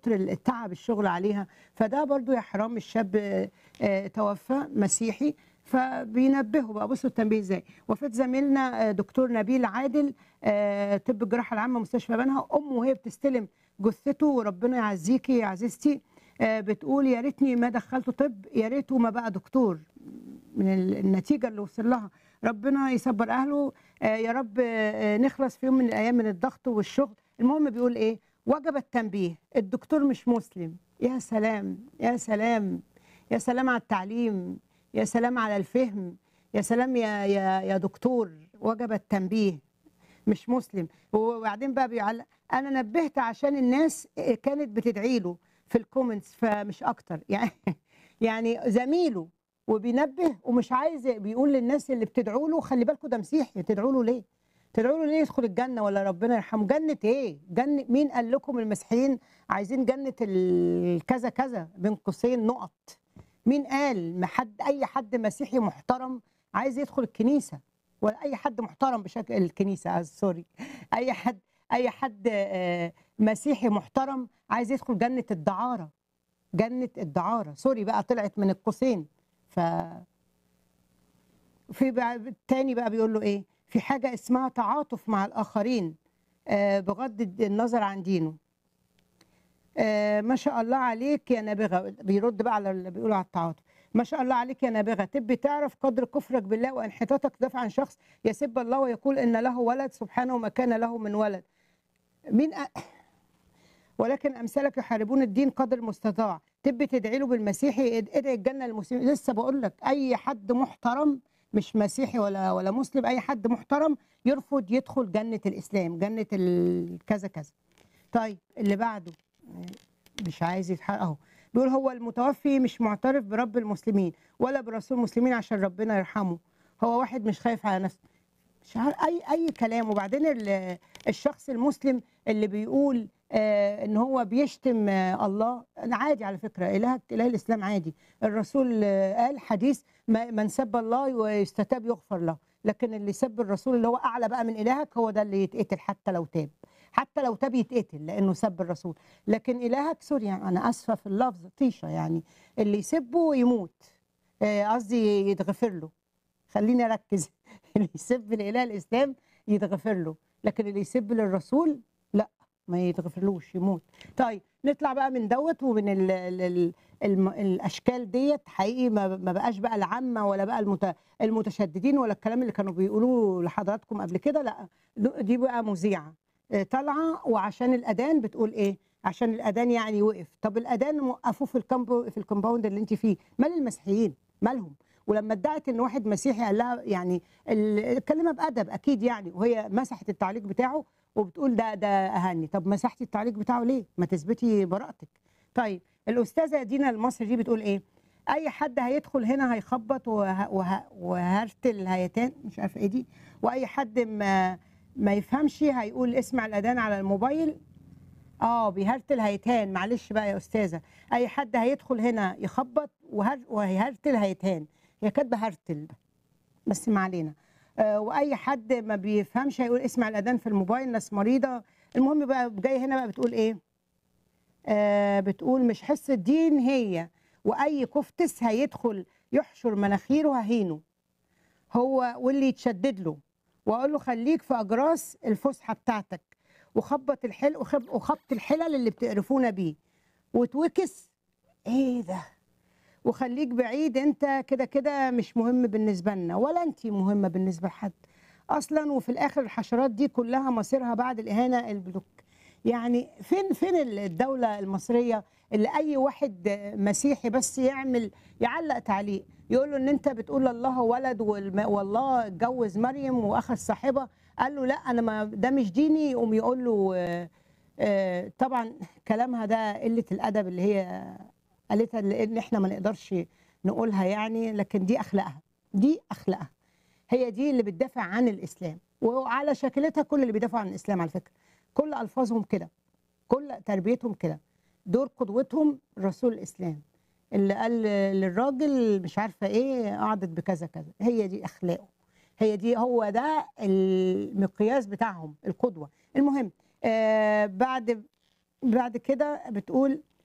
كتر التعب الشغل عليها فده برضو يا حرام الشاب آه، آه، توفى مسيحي فبينبهوا بقى بصوا التنبيه ازاي وفاه زميلنا آه، دكتور نبيل عادل آه، طب الجراحه العامه مستشفى بنها امه وهي بتستلم جثته وربنا يعزيكي يا عزيزتي آه، بتقول يا ريتني ما دخلته طب يا ريته ما بقى دكتور من ال- النتيجه اللي وصل لها ربنا يصبر اهله آه، يا رب آه، نخلص في يوم من الايام من الضغط والشغل المهم بيقول ايه وجب التنبيه الدكتور مش مسلم يا سلام يا سلام يا سلام على التعليم يا سلام على الفهم يا سلام يا يا يا دكتور وجب التنبيه مش مسلم وبعدين بقى بيعلق انا نبهت عشان الناس كانت بتدعي له في الكومنتس فمش اكتر يعني يعني زميله وبينبه ومش عايز بيقول للناس اللي بتدعوا له خلي بالكم ده مسيحي تدعوا له ليه؟ تدعوا له ليه يدخل الجنه ولا ربنا يرحمه؟ جنه ايه؟ جنه مين قال لكم المسيحيين عايزين جنه الكذا كذا بين قوسين نقط مين قال ما حد اي حد مسيحي محترم عايز يدخل الكنيسه ولا اي حد محترم بشكل الكنيسه آه، سوري اي حد اي حد آه، مسيحي محترم عايز يدخل جنه الدعاره جنه الدعاره سوري بقى طلعت من القوسين ف في بقى التاني بقى بيقول له ايه في حاجه اسمها تعاطف مع الاخرين آه، بغض النظر عن دينه آه، ما شاء الله عليك يا نابغه بيرد بقى على اللي بيقولوا على التعاطف ما شاء الله عليك يا نابغه تبي تعرف قدر كفرك بالله وانحطاطك دفع عن شخص يسب الله ويقول ان له ولد سبحانه ما كان له من ولد مين أ... ولكن امثالك يحاربون الدين قدر المستطاع تبي تدعي له بالمسيحي اد- ادعي الجنه للمسلمين لسه بقول لك اي حد محترم مش مسيحي ولا ولا مسلم اي حد محترم يرفض يدخل جنه الاسلام جنه ال- كذا كذا طيب اللي بعده مش عايز يتحقق اهو بيقول هو المتوفي مش معترف برب المسلمين ولا برسول المسلمين عشان ربنا يرحمه هو واحد مش خايف على نفسه مش عارف اي اي كلام وبعدين ال- الشخص المسلم اللي بيقول آه ان هو بيشتم آه الله أنا عادي على فكره الهك اله الاسلام عادي الرسول آه قال حديث ما- من سب الله ويستتاب يغفر له لكن اللي سب الرسول اللي هو اعلى بقى من الهك هو ده اللي يتقتل حتى لو تاب حتى لو تاب يتقتل لانه سب الرسول لكن الهك سوري يعني انا اسفه في اللفظ طيشه يعني اللي يسبه يموت آه، قصدي يتغفر له خليني اركز اللي يسب الاله الاسلام يتغفر له لكن اللي يسب للرسول لا ما يتغفرلوش يموت طيب نطلع بقى من دوت ومن ال ال ال الم الاشكال ديت حقيقي ما ما بقاش بقى العامه ولا بقى المت المتشددين ولا الكلام اللي كانوا بيقولوه لحضراتكم قبل كده لا دي بقى مذيعه آه، طالعه وعشان الاذان بتقول ايه عشان الاذان يعني وقف طب الاذان موقفوه في الكامبو في الكومباوند اللي انت فيه مال المسيحيين مالهم ولما ادعت ان واحد مسيحي قال لها يعني ال- اتكلمها بادب اكيد يعني وهي مسحت التعليق بتاعه وبتقول ده ده اهني طب مسحتي التعليق بتاعه ليه ما تثبتي براءتك طيب الاستاذه دينا المصري دي بتقول ايه اي حد هيدخل هنا هيخبط وه... وه... وهرتل هيتان مش عارفه ايه دي واي حد ما ما يفهمش هيقول اسمع الاذان على الموبايل اه بيهرتل هيتهان معلش بقى يا استاذه اي حد هيدخل هنا يخبط وهر... وهيهرتل هيتهان هي كاتبه هرتل بس ما علينا آه واي حد ما بيفهمش هيقول اسمع الاذان في الموبايل ناس مريضه المهم بقى جايه هنا بقى بتقول ايه آه بتقول مش حصه دين هي واي كفتس هيدخل يحشر مناخيره ههينه هو واللي يتشدد له واقول له خليك في اجراس الفسحه بتاعتك وخبط الحل وخب- وخبط الحلل اللي بتقرفونا بيه وتوكس ايه ده وخليك بعيد انت كده كده مش مهم بالنسبه لنا ولا انت مهمه بالنسبه لحد اصلا وفي الاخر الحشرات دي كلها مصيرها بعد الاهانه البلوك يعني فين فين الدوله المصريه اللي اي واحد مسيحي بس يعمل يعلق تعليق يقول له ان انت بتقول الله ولد والم- والله اتجوز مريم واخذ صاحبه قال له لا انا ما ده مش ديني يقوم يقول له آه، آه، طبعا كلامها ده قله الادب اللي هي قالتها لان احنا ما نقدرش نقولها يعني لكن دي اخلاقها دي اخلاقها هي دي اللي بتدافع عن الاسلام وعلى شكلتها كل اللي بيدافعوا عن الاسلام على فكره كل الفاظهم كده كل تربيتهم كده دور قدوتهم رسول الاسلام اللي قال للراجل مش عارفه ايه قعدت بكذا كذا هي دي اخلاقه هي دي هو ده المقياس بتاعهم القدوه المهم آه بعد بعد كده بتقول